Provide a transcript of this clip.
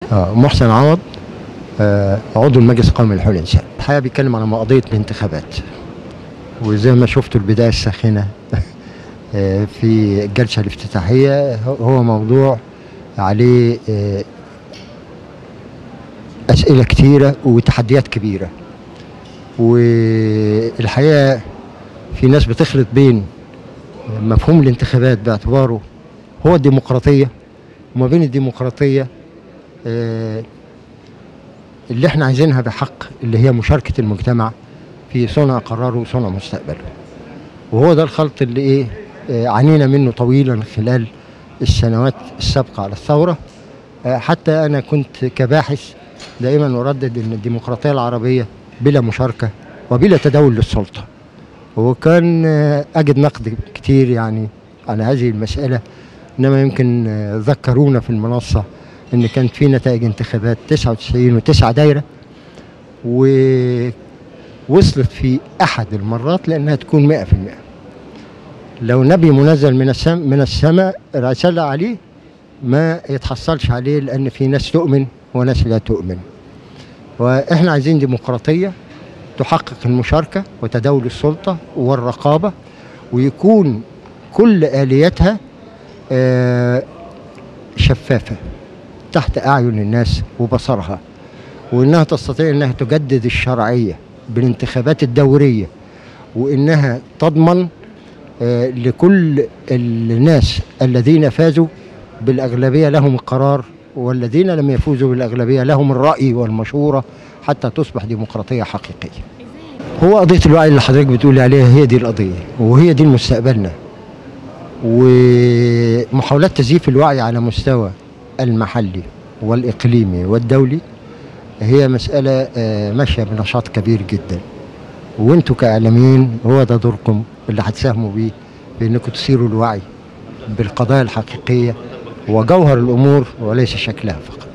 آه محسن عوض آه عضو المجلس القومي لحقوق الانسان الحقيقه بيتكلم على قضيه الانتخابات وزي ما شفتوا البدايه الساخنه آه في الجلسه الافتتاحيه هو موضوع عليه آه اسئله كتيره وتحديات كبيره والحقيقه في ناس بتخلط بين مفهوم الانتخابات باعتباره هو الديمقراطيه وما بين الديمقراطيه آه اللي احنا عايزينها بحق اللي هي مشاركة المجتمع في صنع قراره وصنع مستقبله وهو ده الخلط اللي ايه آه عانينا منه طويلا خلال السنوات السابقة على الثورة آه حتى أنا كنت كباحث دائما أردد أن الديمقراطية العربية بلا مشاركة وبلا تداول للسلطة وكان آه أجد نقد كتير يعني على هذه المسألة إنما يمكن ذكرونا في المنصة ان كانت في نتائج انتخابات 99 و9 دايره ووصلت في احد المرات لانها تكون 100% لو نبي منزل من السماء من السماء رسالة عليه ما يتحصلش عليه لان في ناس تؤمن وناس لا تؤمن واحنا عايزين ديمقراطيه تحقق المشاركه وتداول السلطه والرقابه ويكون كل الياتها آه شفافه تحت أعين الناس وبصرها وإنها تستطيع إنها تجدد الشرعية بالانتخابات الدورية وإنها تضمن آه لكل الناس الذين فازوا بالأغلبية لهم القرار والذين لم يفوزوا بالأغلبية لهم الرأي والمشورة حتى تصبح ديمقراطية حقيقية هو قضية الوعي اللي حضرتك بتقولي عليها هي دي القضية وهي دي مستقبلنا ومحاولات تزييف الوعي على مستوى المحلي والإقليمي والدولي هي مسألة ماشية بنشاط كبير جدا وانتوا كإعلاميين هو ده دوركم اللي هتساهموا بيه بأنكم تثيروا الوعي بالقضايا الحقيقية وجوهر الأمور وليس شكلها فقط